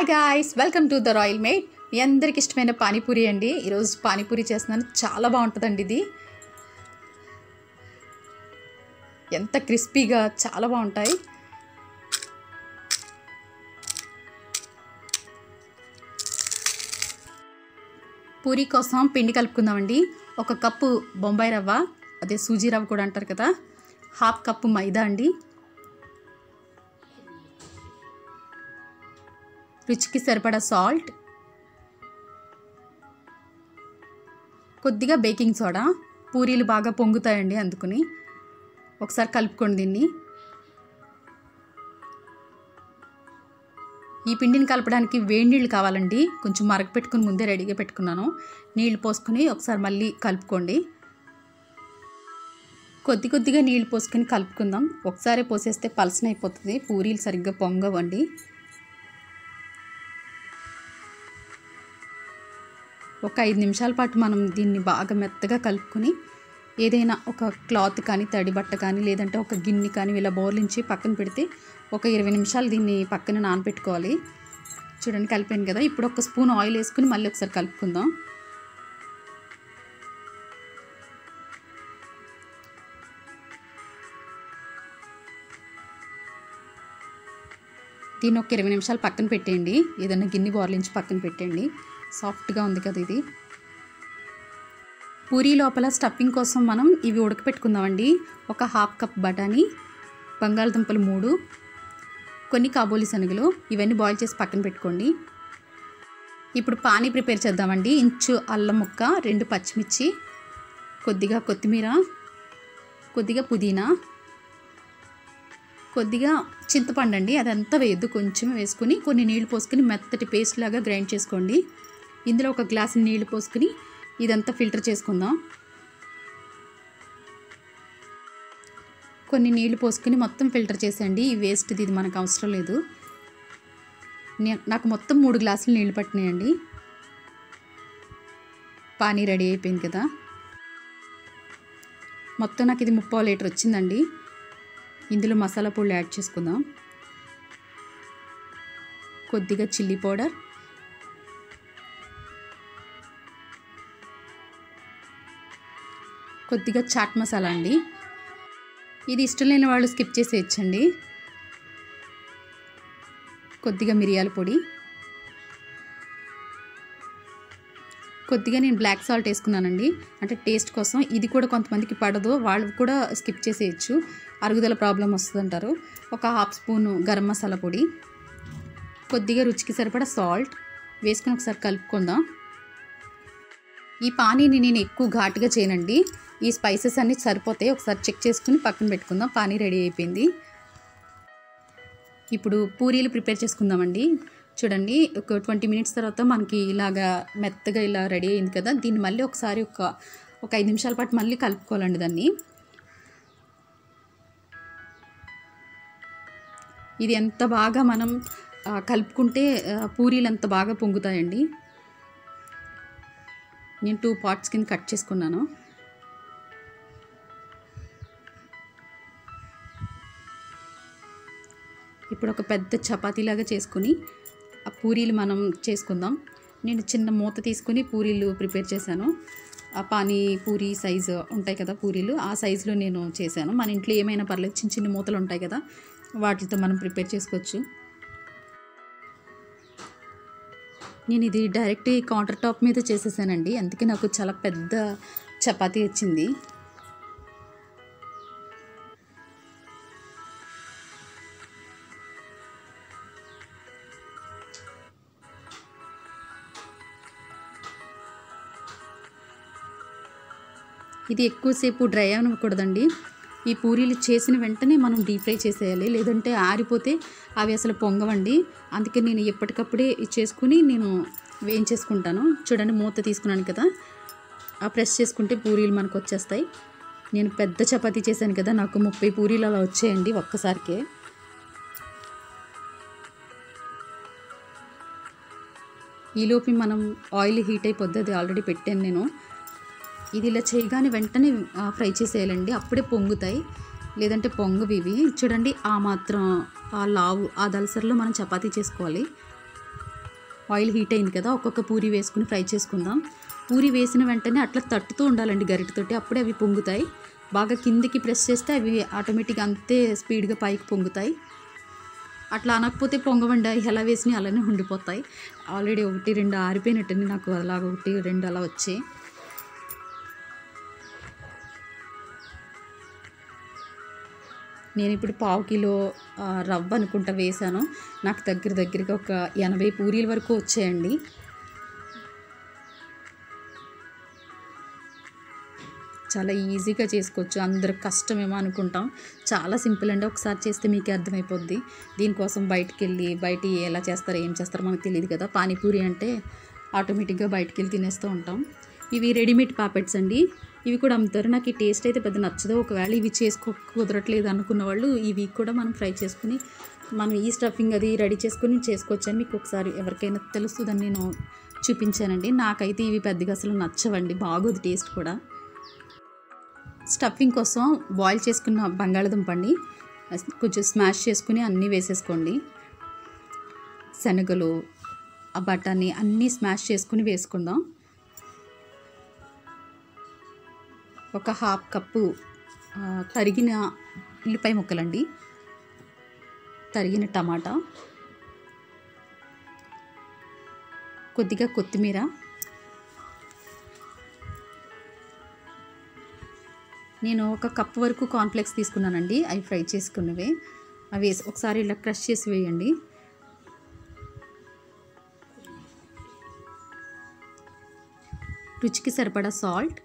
hi guys welcome to the royal made మీ అందరికి ఇష్టమైన పానీపూరి అండి ఈరోజు పానీపూరి చేస్తున్నాను చాలా బాగుంటుందండి ఇది ఎంత క్రిస్పీగా చాలా బాగుంటాయి పూరి కోసం పిండి కలుపుకుందామండి ఒక కప్పు బొంబాయి రవ్వ అదే సూజీ రవ్వ కూడా అంటారు కదా హాఫ్ కప్పు మైదా అండి రుచికి సరిపడా సాల్ట్ కొద్దిగా బేకింగ్ సోడా పూరీలు బాగా పొంగుతాయండి అందుకుని ఒకసారి కలుపుకోండి దీన్ని ఈ పిండిని కలపడానికి వేడి నీళ్ళు కావాలండి కొంచెం మరగ పెట్టుకుని ముందే రెడీగా పెట్టుకున్నాను నీళ్ళు పోసుకొని ఒకసారి మళ్ళీ కలుపుకోండి కొద్ది కొద్దిగా నీళ్ళు పోసుకొని కలుపుకుందాం ఒకసారి పోసేస్తే పలసన అయిపోతుంది పూరీలు సరిగ్గా పొంగవండి ఒక ఐదు నిమిషాల పాటు మనం దీన్ని బాగా మెత్తగా కలుపుకొని ఏదైనా ఒక క్లాత్ కానీ తడి బట్ట కానీ లేదంటే ఒక గిన్నె కానీ ఇలా బోర్లించి పక్కన పెడితే ఒక ఇరవై నిమిషాలు దీన్ని పక్కన నానబెట్టుకోవాలి చూడండి కలిపాను కదా ఇప్పుడు ఒక స్పూన్ ఆయిల్ వేసుకుని మళ్ళీ ఒకసారి కలుపుకుందాం దీన్ని ఒక ఇరవై నిమిషాలు పక్కన పెట్టేయండి ఏదైనా గిన్నె బోర్లించి పక్కన పెట్టండి సాఫ్ట్గా ఉంది కదా ఇది పూరీ లోపల స్టఫింగ్ కోసం మనం ఇవి ఉడకపెట్టుకుందామండి ఒక హాఫ్ కప్ బఠానీ బంగాళదుంపలు మూడు కొన్ని కాబోలి శనగలు ఇవన్నీ బాయిల్ చేసి పక్కన పెట్టుకోండి ఇప్పుడు పానీ ప్రిపేర్ చేద్దామండి ఇంచు అల్లం ముక్క రెండు పచ్చిమిర్చి కొద్దిగా కొత్తిమీర కొద్దిగా పుదీనా కొద్దిగా చింతపండు అండి అదంతా వేయద్దు కొంచెం వేసుకుని కొన్ని నీళ్లు పోసుకుని మెత్తటి పేస్ట్ లాగా గ్రైండ్ చేసుకోండి ఇందులో ఒక గ్లాసు నీళ్లు పోసుకుని ఇదంతా ఫిల్టర్ చేసుకుందాం కొన్ని నీళ్లు పోసుకుని మొత్తం ఫిల్టర్ చేసేయండి ఈ వేస్ట్ది ఇది మనకు అవసరం లేదు నాకు మొత్తం మూడు గ్లాసులు నీళ్లు పట్టినాయండి పానీ రెడీ అయిపోయింది కదా మొత్తం నాకు ఇది ముప్పై లీటర్ వచ్చిందండి ఇందులో మసాలా పొడి యాడ్ చేసుకుందాం కొద్దిగా చిల్లీ పౌడర్ కొద్దిగా చాట్ మసాలా అండి ఇది ఇష్టం లేని వాళ్ళు స్కిప్ చేసేయచ్చండి కొద్దిగా మిరియాల పొడి కొద్దిగా నేను బ్లాక్ సాల్ట్ వేసుకున్నానండి అంటే టేస్ట్ కోసం ఇది కూడా కొంతమందికి పడదు వాళ్ళు కూడా స్కిప్ చేసేయచ్చు అరుగుదల ప్రాబ్లం వస్తుందంటారు ఒక హాఫ్ స్పూను గరం మసాలా పొడి కొద్దిగా రుచికి సరిపడా సాల్ట్ వేసుకుని ఒకసారి కలుపుకుందాం ఈ పానీని నేను ఎక్కువ ఘాటుగా చేయనండి ఈ స్పైసెస్ అన్నీ సరిపోతాయి ఒకసారి చెక్ చేసుకుని పక్కన పెట్టుకుందాం పానీ రెడీ అయిపోయింది ఇప్పుడు పూరీలు ప్రిపేర్ చేసుకుందామండి చూడండి ఒక ట్వంటీ మినిట్స్ తర్వాత మనకి ఇలాగా మెత్తగా ఇలా రెడీ అయింది కదా దీన్ని మళ్ళీ ఒకసారి ఒక ఒక ఐదు నిమిషాల పాటు మళ్ళీ కలుపుకోవాలండి దాన్ని ఇది ఎంత బాగా మనం కలుపుకుంటే పూరీలు ఎంత బాగా పొంగుతాయండి నేను టూ పార్ట్స్ కింద కట్ చేసుకున్నాను ఇప్పుడు ఒక పెద్ద చపాతీలాగా చేసుకుని ఆ పూరీలు మనం చేసుకుందాం నేను చిన్న మూత తీసుకుని పూరీలు ప్రిపేర్ చేశాను ఆ పానీ పూరి సైజు ఉంటాయి కదా పూరీలు ఆ సైజులో నేను చేశాను మన ఇంట్లో ఏమైనా పర్లేదు చిన్న చిన్న మూతలు ఉంటాయి కదా వాటితో మనం ప్రిపేర్ చేసుకోవచ్చు నేను ఇది డైరెక్ట్ కౌంటర్ టాప్ మీద చేసేసానండి అందుకే నాకు చాలా పెద్ద చపాతీ వచ్చింది ఇది ఎక్కువసేపు డ్రై అవ్వకూడదండి ఈ పూరీలు చేసిన వెంటనే మనం డీప్ ఫ్రై చేసేయాలి లేదంటే ఆరిపోతే అవి అసలు పొంగవండి అందుకే నేను ఎప్పటికప్పుడే చేసుకుని నేను వేయించేసుకుంటాను చూడండి మూత తీసుకున్నాను కదా ఆ ప్రెస్ చేసుకుంటే పూరీలు మనకు వచ్చేస్తాయి నేను పెద్ద చపాతీ చేశాను కదా నాకు ముప్పై పూరీలు అలా వచ్చాయండి ఒక్కసారికే ఈలోపు మనం ఆయిల్ హీట్ అయిపోద్ది అది ఆల్రెడీ పెట్టాను నేను ఇది ఇలా చేయగానే వెంటనే ఫ్రై చేసేయాలండి అప్పుడే పొంగుతాయి లేదంటే పొంగవి ఇవి చూడండి ఆ మాత్రం ఆ లావు ఆ దలసరిలో మనం చపాతీ చేసుకోవాలి ఆయిల్ హీట్ అయింది కదా ఒక్కొక్క పూరి వేసుకుని ఫ్రై చేసుకుందాం పూరి వేసిన వెంటనే అట్లా తట్టుతూ ఉండాలండి గరిటతోటి అప్పుడే అవి పొంగుతాయి బాగా కిందికి ప్రెస్ చేస్తే అవి ఆటోమేటిక్గా అంతే స్పీడ్గా పైకి పొంగుతాయి అట్లా అనకపోతే పొంగవండి అవి ఎలా వేసినాయి అలానే ఉండిపోతాయి ఆల్రెడీ ఒకటి రెండు ఆరిపోయినట్టండి నాకు అలాగ ఒకటి రెండు అలా వచ్చాయి నేను ఇప్పుడు పావు కిలో ఆ, రవ్వ అనుకుంటా వేసాను నాకు దగ్గర దగ్గరగా ఒక ఎనభై పూరీల వరకు వచ్చాయండి చాలా ఈజీగా చేసుకోవచ్చు అందరు కష్టమేమో అనుకుంటాం చాలా సింపుల్ అండి ఒకసారి చేస్తే మీకే అర్థమైపోద్ది దీనికోసం బయటికి వెళ్ళి బయట ఎలా చేస్తారో ఏం చేస్తారో మనకు తెలియదు కదా పానీపూరి అంటే ఆటోమేటిక్గా బయటికి వెళ్ళి తినేస్తూ ఉంటాం ఇవి రెడీమేడ్ పాపెట్స్ అండి ఇవి కూడా అమ్ముతారు నాకు ఈ టేస్ట్ అయితే పెద్ద నచ్చదు ఒకవేళ ఇవి చేసుకో కుదరట్లేదు అనుకున్న వాళ్ళు ఇవి కూడా మనం ఫ్రై చేసుకుని మనం ఈ స్టఫింగ్ అది రెడీ చేసుకుని చేసుకోవచ్చు అని మీకు ఒకసారి ఎవరికైనా తెలుస్తుందని నేను చూపించానండి నాకైతే ఇవి పెద్దగా అసలు నచ్చవండి బాగోదు టేస్ట్ కూడా స్టఫింగ్ కోసం బాయిల్ చేసుకున్న బంగాళదుంప అండి కొంచెం స్మాష్ చేసుకుని అన్నీ వేసేసుకోండి శనగలు ఆ బఠానీ అన్నీ స్మాష్ చేసుకుని వేసుకుందాం ఒక హాఫ్ కప్పు ఆ, తరిగిన ఉల్లిపాయ ముక్కలండి తరిగిన టమాటా కొద్దిగా కొత్తిమీర నేను ఒక కప్ వరకు కాన్ఫ్లెక్స్ తీసుకున్నానండి అవి ఫ్రై చేసుకున్నవే అవి వేసి ఒకసారి ఇలా క్రష్ చేసి వేయండి రుచికి సరిపడా సాల్ట్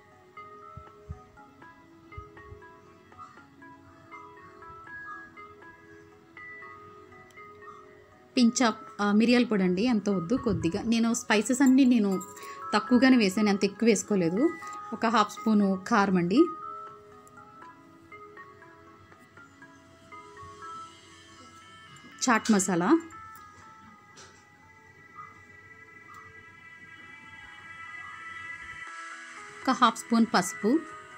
పించ్ ఆఫ్ ఆ, మిరియాల పొడి అండి అంత వద్దు కొద్దిగా నేను స్పైసెస్ అన్నీ నేను తక్కువగానే వేసాను అంత ఎక్కువ వేసుకోలేదు ఒక హాఫ్ స్పూను కారం అండి చాట్ మసాలా ఒక హాఫ్ స్పూన్ పసుపు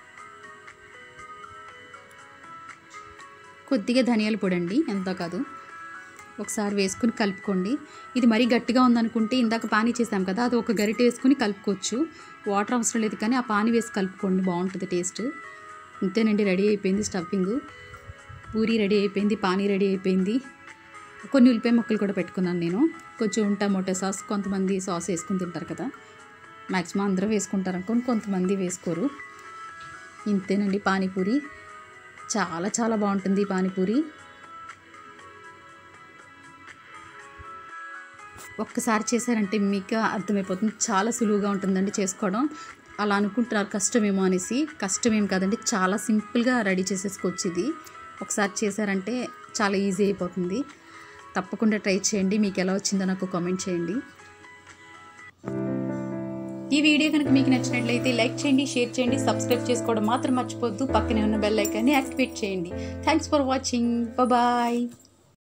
కొద్దిగా ధనియాల పొడి అండి ఎంతో కాదు ఒకసారి వేసుకుని కలుపుకోండి ఇది మరీ గట్టిగా ఉందనుకుంటే ఇందాక పానీ చేసాం కదా అది ఒక గరిటె వేసుకుని కలుపుకోవచ్చు వాటర్ అవసరం లేదు కానీ ఆ పానీ వేసి కలుపుకోండి బాగుంటుంది టేస్ట్ ఇంతేనండి రెడీ అయిపోయింది స్టఫింగ్ పూరి రెడీ అయిపోయింది పానీ రెడీ అయిపోయింది కొన్ని ఉల్లిపాయ ముక్కలు కూడా పెట్టుకున్నాను నేను కొంచెం టమోటో సాస్ కొంతమంది సాస్ వేసుకుని తింటారు కదా మ్యాక్సిమం అందరూ వేసుకుంటారు అనుకోని కొంతమంది వేసుకోరు ఇంతేనండి పానీపూరి చాలా చాలా బాగుంటుంది ఈ పానీపూరి ఒక్కసారి చేశారంటే మీకు అర్థమైపోతుంది చాలా సులువుగా ఉంటుందండి చేసుకోవడం అలా అనుకుంటున్నారు కష్టమేమో అనేసి కష్టమేం కాదండి చాలా సింపుల్గా రెడీ చేసేసుకోవచ్చు ఇది ఒకసారి చేశారంటే చాలా ఈజీ అయిపోతుంది తప్పకుండా ట్రై చేయండి మీకు ఎలా వచ్చిందో నాకు కామెంట్ చేయండి ఈ వీడియో కనుక మీకు నచ్చినట్లయితే లైక్ చేయండి షేర్ చేయండి సబ్స్క్రైబ్ చేసుకోవడం మాత్రం మర్చిపోద్దు పక్కనే ఉన్న బెల్ ఐకాన్ని యాక్టివేట్ చేయండి థ్యాంక్స్ ఫర్ వాచింగ్ బాయ్